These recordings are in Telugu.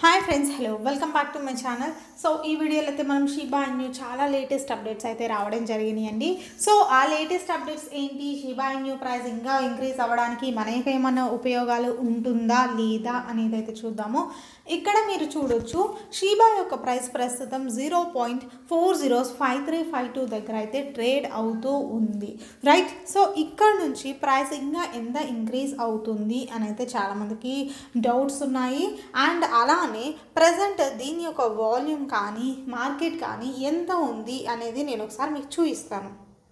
hi friends hello welcome back to my channel so ఈ వీడియోలో అయితే మనం షీబా ఇన్యూ చాలా లేటెస్ట్ అప్డేట్స్ అయితే రావడం జరిగినాయండి సో ఆ లేటెస్ట్ అప్డేట్స్ ఏంటి షీబా ఇన్యూ ప్రైస్ ఇంకా ఇంక్రీజ్ అవ్వడానికి మనకి ఏమైనా ఉపయోగాలు ఉంటుందా లేదా అనేది అయితే చూద్దాము ఇక్కడ మీరు చూడొచ్చు షీబా యొక్క ప్రైస్ ప్రస్తుతం zero point four zero five three five two దగ్గర అయితే ట్రేడ్ అవుతూ ఉంది రైట్ సో ఇక్కడ నుంచి ప్రైస్ ఇంకా ఎంత ఇంక్రీజ్ అవుతుంది అని అయితే చాలామందికి డౌట్స్ ఉన్నాయి అండ్ అలానే ప్రజెంట్ దీని యొక్క వాల్యూమ్ కానీ మార్కెట్ కానీ ఎంత ఉంది అనేది నేను ఒకసారి మీకు చూపిస్తాను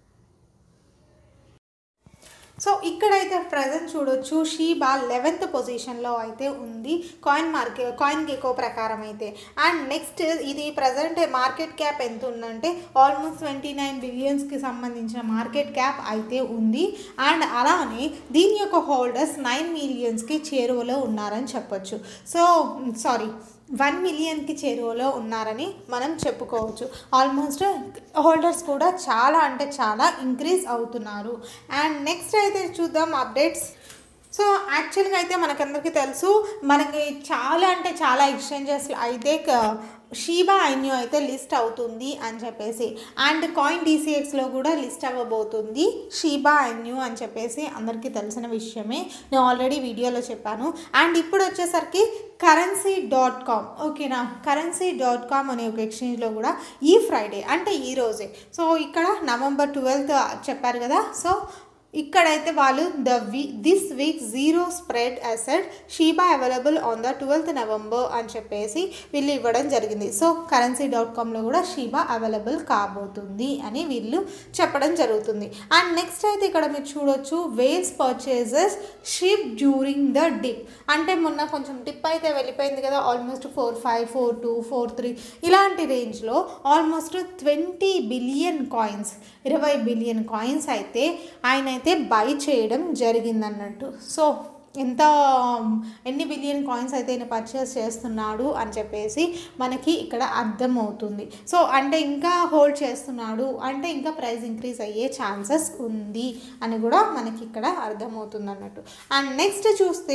సో ఇక్కడైతే ప్రజెంట్ చూడొచ్చు షీబా లెవెన్త్ పొజిషన్లో అయితే ఉంది కాయిన్ మార్కెట్ కాయిన్ గెకో ప్రకారం అయితే అండ్ నెక్స్ట్ ఇది ప్రజెంట్ మార్కెట్ క్యాప్ ఎంత ఉందంటే ఆల్మోస్ట్ ట్వంటీ నైన్ బిలియన్స్కి సంబంధించిన మార్కెట్ క్యాప్ అయితే ఉంది అండ్ అలానే దీని యొక్క హోల్డర్స్ నైన్ మిలియన్స్కి చేరువలో ఉన్నారని చెప్పొచ్చు సో సారీ వన్ మిలియన్కి చేరువలో ఉన్నారని మనం చెప్పుకోవచ్చు ఆల్మోస్ట్ హోల్డర్స్ కూడా చాలా అంటే చాలా ఇంక్రీజ్ అవుతున్నారు అండ్ నెక్స్ట్ అయితే చూద్దాం అప్డేట్స్ సో యాక్చువల్గా అయితే మనకందరికీ తెలుసు మనకి చాలా అంటే చాలా ఎక్స్చేంజెస్ అయితే షీబా ఐన్యూ అయితే లిస్ట్ అవుతుంది అని చెప్పేసి అండ్ కాయిన్ డీసీఎక్స్లో కూడా లిస్ట్ అవ్వబోతుంది షీబా ఐన్యూ అని చెప్పేసి అందరికీ తెలిసిన విషయమే నేను ఆల్రెడీ వీడియోలో చెప్పాను అండ్ ఇప్పుడు వచ్చేసరికి కరెన్సీ డాట్ కామ్ ఓకేనా కరెన్సీ డాట్ కామ్ అనే ఒక ఎక్స్చేంజ్లో కూడా ఈ ఫ్రైడే అంటే ఈ రోజే సో ఇక్కడ నవంబర్ ట్వెల్త్ చెప్పారు కదా సో ఇక్కడైతే వాళ్ళు the we this week zero spread asset Shiba available on the twelfth November అని చెప్పేసి వీళ్ళు ఇవ్వడం జరిగింది సో కరెన్సీ డాట్ కామ్లో కూడా షీబా అవైలబుల్ కాబోతుంది అని వీళ్ళు చెప్పడం జరుగుతుంది అండ్ నెక్స్ట్ అయితే ఇక్కడ మీరు చూడొచ్చు whales purchases SHIB during the dip అంటే మొన్న కొంచెం డిప్ అయితే వెళ్ళిపోయింది కదా almost four five four two four three ఇలాంటి రేంజ్లో ఆల్మోస్ట్ ట్వంటీ బిలియన్ కాయిన్స్ ఇరవై బిలియన్ కాయిన్స్ అయితే ఆయన అయితే బై చేయడం జరిగిందన్నట్టు సో ఎంత ఎన్ని బిలియన్ కాయిన్స్ అయితే ఈయన పర్చేస్ చేస్తున్నాడు అని చెప్పేసి మనకి ఇక్కడ అర్థమవుతుంది సో అంటే ఇంకా హోల్డ్ చేస్తున్నాడు అంటే ఇంకా ప్రైస్ ఇంక్రీజ్ అయ్యే ఛాన్సెస్ ఉంది అని కూడా మనకి ఇక్కడ అర్థమవుతుంది అన్నట్టు అండ్ నెక్స్ట్ చూస్తే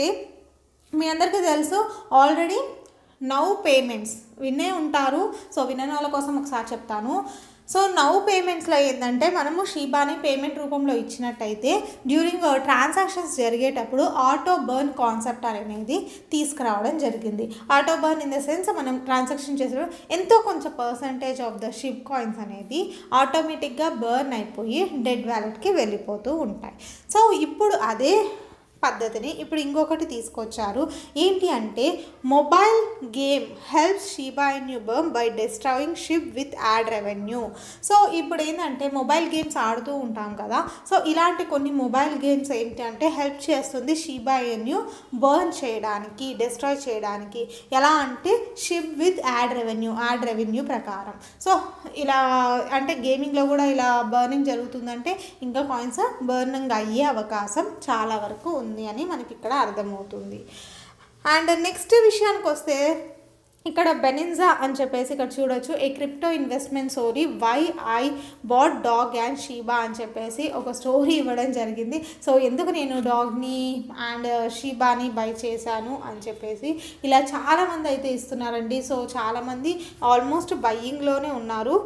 మీ అందరికీ తెలుసు ఆల్రెడీ నౌ పేమెంట్స్ వినే ఉంటారు సో వినని వాళ్ళ కోసం ఒకసారి చెప్తాను సో నవ్ పేమెంట్స్లో ఏంటంటే మనము షీబాని పేమెంట్ రూపంలో ఇచ్చినట్టయితే డ్యూరింగ్ ట్రాన్సాక్షన్స్ జరిగేటప్పుడు ఆటో బర్న్ కాన్సెప్ట్ అనేది తీసుకురావడం జరిగింది auto burn in the sense మనం ట్రాన్సాక్షన్ చేసేటప్పుడు ఎంతో కొంచెం percentage of the SHIB coins అనేది ఆటోమేటిక్గా బర్న్ అయిపోయి డెడ్ వ్యాలెట్కి వెళ్ళిపోతూ ఉంటాయి సో ఇప్పుడు అదే పద్ధతిని ఇప్పుడు ఇంకొకటి తీసుకొచ్చారు ఏంటి అంటే mobile game helps Shiba Inu burn by destroying SHIB with ad revenue so ఇప్పుడు ఏంటంటే మొబైల్ గేమ్స్ ఆడుతూ ఉంటాం కదా సో ఇలాంటి కొన్ని మొబైల్ గేమ్స్ ఏంటి అంటే హెల్ప్ చేస్తుంది షీబా ఇన్ యూ బర్న్ చేయడానికి డిస్ట్రాయ్ చేయడానికి ఎలా అంటే SHIB with ad revenue ad revenue ప్రకారం సో ఇలా అంటే గేమింగ్లో కూడా ఇలా బర్నింగ్ జరుగుతుందంటే ఇంకా కాయిన్స్ బర్నింగ్ అయ్యే అవకాశం చాలా వరకు ఉంది అని మనకి ఇక్కడ అర్థమవుతుంది అండ్ నెక్స్ట్ విషయానికి వస్తే ఇక్కడ బెనిన్జా అని చెప్పేసి ఇక్కడ చూడొచ్చు a crypto investment story why I bought Doge and Shiba అని చెప్పేసి ఒక స్టోరీ ఇవ్వడం జరిగింది సో ఎందుకు నేను డాగ్ని అండ్ షీబాని బై చేశాను అని చెప్పేసి ఇలా చాలామంది అయితే ఇస్తున్నారండి సో చాలామంది ఆల్మోస్ట్ బయ్యింగ్లోనే ఉన్నారు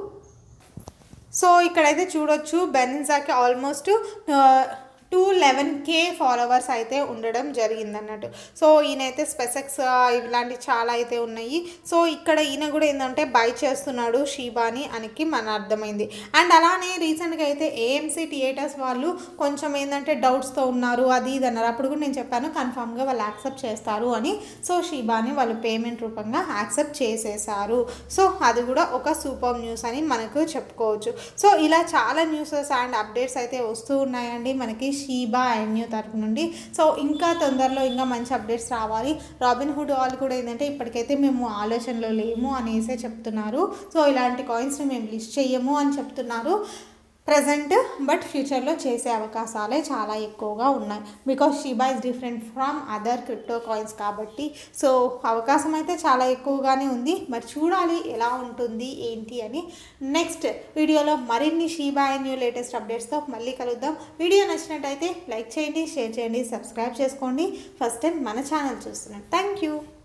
సో ఇక్కడైతే చూడొచ్చు బెనిన్జాకి almost two eleven K followers అయితే ఉండడం జరిగింది అన్నట్టు సో ఈయన అయితే స్పెసెక్స్ ఇలాంటి చాలా అయితే ఉన్నాయి సో ఇక్కడ ఈయన కూడా ఏంటంటే బై చేస్తున్నాడు షీబాని అనికి మన అర్థమైంది అండ్ అలానే రీసెంట్గా అయితే ఏఎంసీ థియేటర్స్ వాళ్ళు కొంచెం ఏంటంటే డౌట్స్తో ఉన్నారు అది ఇది అన్నారు అప్పుడు కూడా నేను చెప్పాను కన్ఫామ్గా వాళ్ళు యాక్సెప్ట్ చేస్తారు అని సో షీబాని వాళ్ళు పేమెంట్ రూపంగా యాక్సెప్ట్ చేసేసారు సో అది కూడా ఒక సూపర్ న్యూస్ అని మనకు చెప్పుకోవచ్చు సో ఇలా చాలా న్యూసెస్ అండ్ అప్డేట్స్ అయితే వస్తూ ఉన్నాయండి మనకి షీబా న్యూ తరపు నుండి సో ఇంకా తొందరలో ఇంకా మంచి అప్డేట్స్ రావాలి రాబిన్ హుడ్ వాళ్ళు కూడా ఏంటంటే ఇప్పటికైతే మేము ఆలోచనలో లేము అనేసే చెప్తున్నారు సో ఇలాంటి కాయిన్స్ని మేము లిస్ట్ చేయము అని చెప్తున్నారు ప్రజెంట్ బట్ ఫ్యూచర్లో చేసే అవకాశాలే చాలా ఎక్కువగా ఉన్నాయి because Shiba is different from other crypto coins కాబట్టి సో అవకాశం అయితే చాలా ఎక్కువగానే ఉంది మరి చూడాలి ఎలా ఉంటుంది ఏంటి అని నెక్స్ట్ వీడియోలో మరిన్ని షీబా న్యూ లేటెస్ట్ అప్డేట్స్తో మళ్ళీ కలుద్దాం వీడియో నచ్చినట్టయితే లైక్ చేయండి షేర్ చేయండి సబ్స్క్రైబ్ చేసుకోండి ఫస్ట్ టైం మన ఛానల్ చూస్తున్నాను థ్యాంక్ యూ